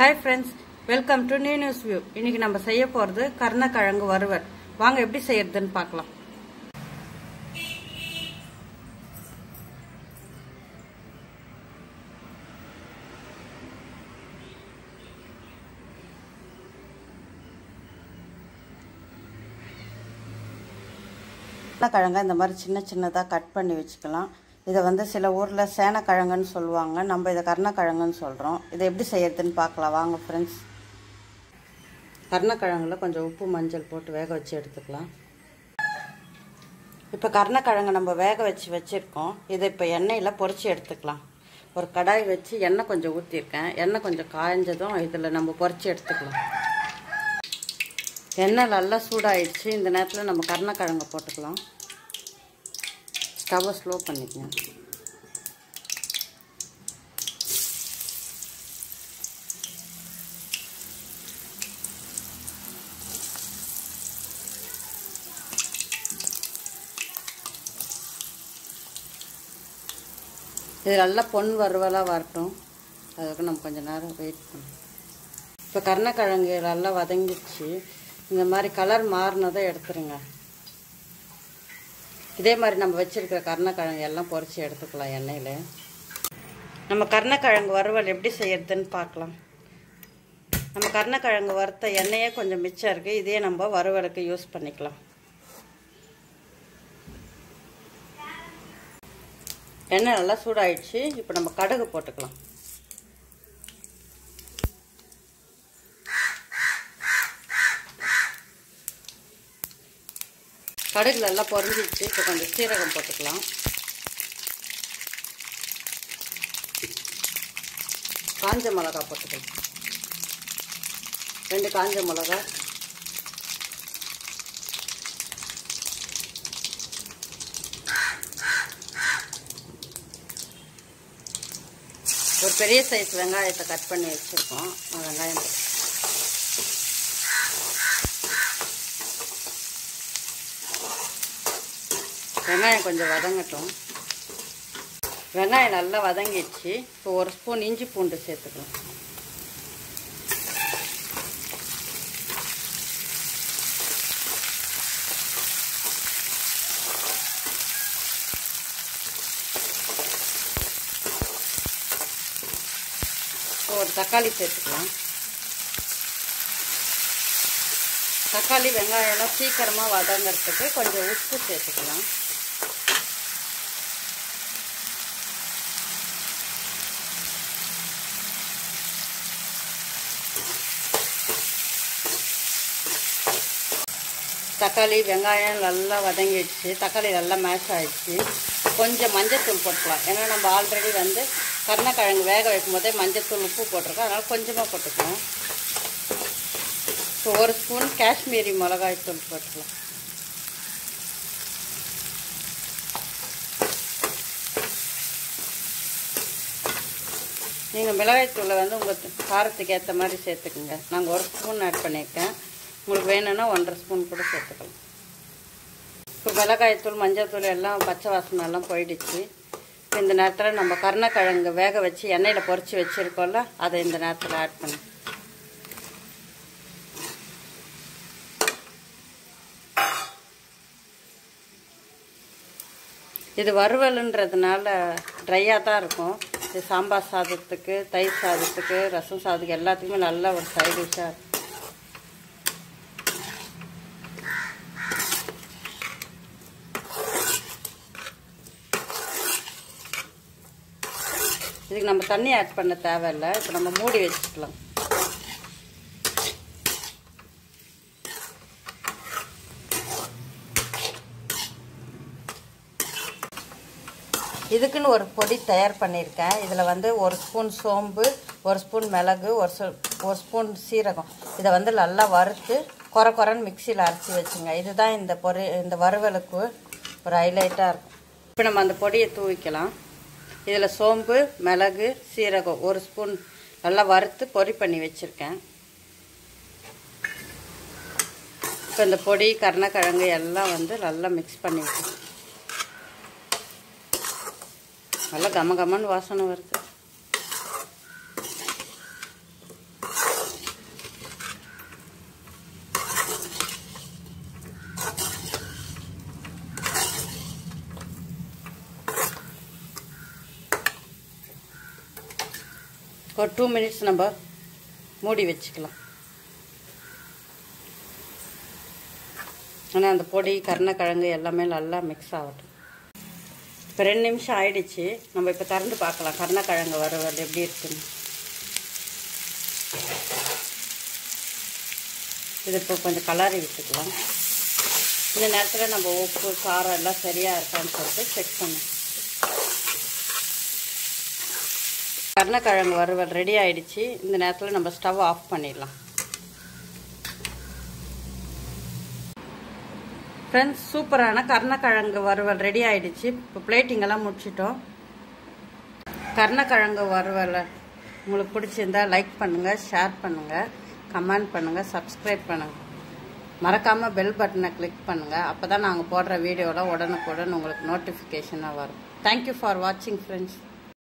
hi friends welcome to new news view இன்னைக்கு நம்ம செய்ய போகிறது கருணக்கிழங்கு வறுவல் வாங்க எப்படி செய்யறதுன்னு பார்க்கலாம் கருணக்கிழங்க இந்த மாதிரி சின்ன சின்னதாக கட் பண்ணி வச்சுக்கலாம் இதை வந்து சில ஊரில் சேனக்கிழங்குன்னு சொல்லுவாங்க நம்ம இதை கருணக்கிழங்குன்னு சொல்கிறோம் இதை எப்படி செய்யறதுன்னு பார்க்கலாம் வாங்க ஃப்ரெண்ட்ஸ் கருணக்கிழங்குல கொஞ்சம் உப்பு மஞ்சள் போட்டு வேக வச்சு எடுத்துக்கலாம் இப்போ கருணக்கிழங்கு நம்ம வேக வச்சு வச்சுருக்கோம் இதை இப்போ எண்ணெயில் பொரிச்சு எடுத்துக்கலாம் ஒரு கடாய் வச்சு எண்ணெய் கொஞ்சம் ஊற்றிருக்கேன் எண்ணெய் கொஞ்சம் காய்ஞ்சதும் இதில் நம்ம பொரிச்சு எடுத்துக்கலாம் எண்ணெய் நல்லா சூடாயிடுச்சு இந்த நேரத்தில் நம்ம கருணக்கிழங்கு போட்டுக்கலாம் ஸ்டவ்வை ஸ்லோ பண்ணிக்கங்க இது நல்லா பொன் வறுவலாக வரட்டும் அதுக்கு நம்ம கொஞ்சம் நேரம் வெயிட் பண்ணணும் இப்போ கருணக்கிழங்கு நல்லா வதங்கிடுச்சு இந்த மாதிரி கலர் மாறினதை எடுத்துருங்க இதே மாதிரி நம்ம வச்சுருக்கிற கருணக்கிழங்கு எல்லாம் பொரிச்சு எடுத்துக்கலாம் எண்ணெயில் நம்ம கருணக்கிழங்கு வறுவல் எப்படி செய்யறதுன்னு பார்க்கலாம் நம்ம கருணக்கிழங்கு வறுத்த எண்ணெயே கொஞ்சம் மிச்சம் இருக்குது இதே நம்ம வறுவலுக்கு யூஸ் பண்ணிக்கலாம் எண்ணெய் நல்லா சூடாயிடுச்சு இப்போ நம்ம கடுகு போட்டுக்கலாம் கடுகு நல்லா பொரிஞ்சிடுச்சு இப்போ கொஞ்சம் சீரகம் போட்டுக்கலாம் காஞ்ச மிளகா போட்டுக்கலாம் ரெண்டு காஞ்ச மிளகா ஒரு பெரிய சைஸ் வெங்காயத்தை கட் பண்ணி வச்சுருக்கோம் வெங்காயம் வெங்காயம் கொஞ்சம் வதங்கட்டும் வெங்காயம் நல்லா வதங்கிடுச்சு இப்போ ஒரு ஸ்பூன் இஞ்சி பூண்டு சேர்த்துக்கலாம் ஒரு தக்காளி சேர்த்துக்கலாம் தக்காளி வெங்காயம்லாம் சீக்கிரமாக வதங்கிறதுக்கு கொஞ்சம் உப்பு சேர்த்துக்கலாம் தக்காளி வெங்காயம் நல்லா வதங்கிடுச்சு தக்காளி நல்லா மேஷ் ஆகிடுச்சு கொஞ்சம் மஞ்சத்தூள் போட்டுக்கலாம் ஏன்னா நம்ம ஆல்ரெடி வந்து கருணக்கிழங்கு வேக வைக்கும் போதே மஞ்சத்தூள் உப்பு போட்டிருக்கோம் அதனால் கொஞ்சமாக போட்டுக்கலாம் இப்போ ஒரு ஸ்பூன் காஷ்மீரி மிளகாய் தூள் போட்டுக்கலாம் நீங்கள் மிளகாய்த்தூளை வந்து உங்கள் காரத்துக்கு ஏற்ற மாதிரி சேர்த்துக்குங்க நாங்கள் ஒரு ஸ்பூன் ஆட் பண்ணியிருக்கேன் உங்களுக்கு வேணும்னா ஒன்றரை ஸ்பூன் கூட சேர்த்துக்கலாம் இப்போ மிளகாய்த்தூள் மஞ்சள்தூள் எல்லாம் பச்சை வாசனை எல்லாம் போயிடுச்சு இப்போ இந்த நேரத்தில் நம்ம கருணக்கிழங்கு வேக வச்சு எண்ணெயில் பொறிச்சு வச்சுருக்கோம்ல அதை இந்த நேரத்தில் ஆட் பண்ணு இது வறுவலுன்றதுனால ட்ரையாக தான் இருக்கும் இது சாம்பார் சாதத்துக்கு தயிர் சாதத்துக்கு ரசம் சாதத்துக்கு எல்லாத்துக்குமே நல்ல ஒரு சைட் டிஷ்ஷாக இருக்கும் இதுக்கு நம்ம தண்ணி ஆட் பண்ண தேவையில்லை இப்போ நம்ம மூடி வச்சுக்கலாம் இதுக்குன்னு ஒரு பொடி தயார் பண்ணியிருக்கேன் இதில் வந்து ஒரு ஸ்பூன் சோம்பு ஒரு ஸ்பூன் மிளகு ஒரு ஒரு ஸ்பூன் சீரகம் இதை வந்து நல்லா வறுத்து குறை குறைன்னு மிக்சியில் அரைச்சி வச்சுங்க இதுதான் இந்த பொரி இந்த வறுவலுக்கு ஒரு ஹைலைட்டாக இருக்கும் இப்போ நம்ம அந்த பொடியை தூவிக்கலாம் இதில் சோம்பு மிளகு சீரகம் ஒரு ஸ்பூன் நல்லா வறுத்து பொரி பண்ணி வச்சுருக்கேன் இப்போ இந்த பொடி கருணக்கிழங்கு எல்லாம் வந்து நல்லா மிக்ஸ் பண்ணி வச்சு நல்லா கம கமன்னு வாசனை வருது ஒரு டூ மினிட்ஸ் நம்ம மூடி வச்சுக்கலாம் ஆனால் அந்த பொடி கருணக்கிழங்கு எல்லாமே நல்லா மிக்ஸ் ஆகட்டும் இப்போ ரெண்டு நிமிஷம் ஆயிடுச்சு நம்ம இப்போ திறந்து பார்க்கலாம் கருணக்கிழங்கு வறுவல் எப்படி இருக்குன்னு இது இப்போ கொஞ்சம் கலரி விட்டுக்கலாம் இந்த நேரத்தில் நம்ம உப்பு காரம் எல்லாம் சரியாக இருக்கான்னு சொல்லிட்டு செக் பண்ணணும் கருணக்கிழங்கு வறுவல் ரெடி ஆயிடுச்சு இந்த நேரத்தில் நம்ம ஸ்டவ் ஆஃப் பண்ணிடலாம் ஃப்ரெண்ட்ஸ் சூப்பரான கருணக்கிழங்கு வறுவல் ரெடி ஆயிடுச்சு இப்போ பிளேட்டிங்கெல்லாம் முடிச்சிட்டோம் கருணக்கிழங்கு வறுவல் உங்களுக்கு பிடிச்சிருந்தா லைக் பண்ணுங்கள் ஷேர் பண்ணுங்கள் கமெண்ட் பண்ணுங்கள் சப்ஸ்கிரைப் பண்ணுங்கள் மறக்காமல் பெல் பட்டனை கிளிக் பண்ணுங்கள் அப்போ தான் நாங்கள் போடுற வீடியோவில் உடனுக்குடன் உங்களுக்கு நோட்டிஃபிகேஷனாக வரும் தேங்க்யூ ஃபார் வாட்சிங் ஃப்ரெண்ட்ஸ்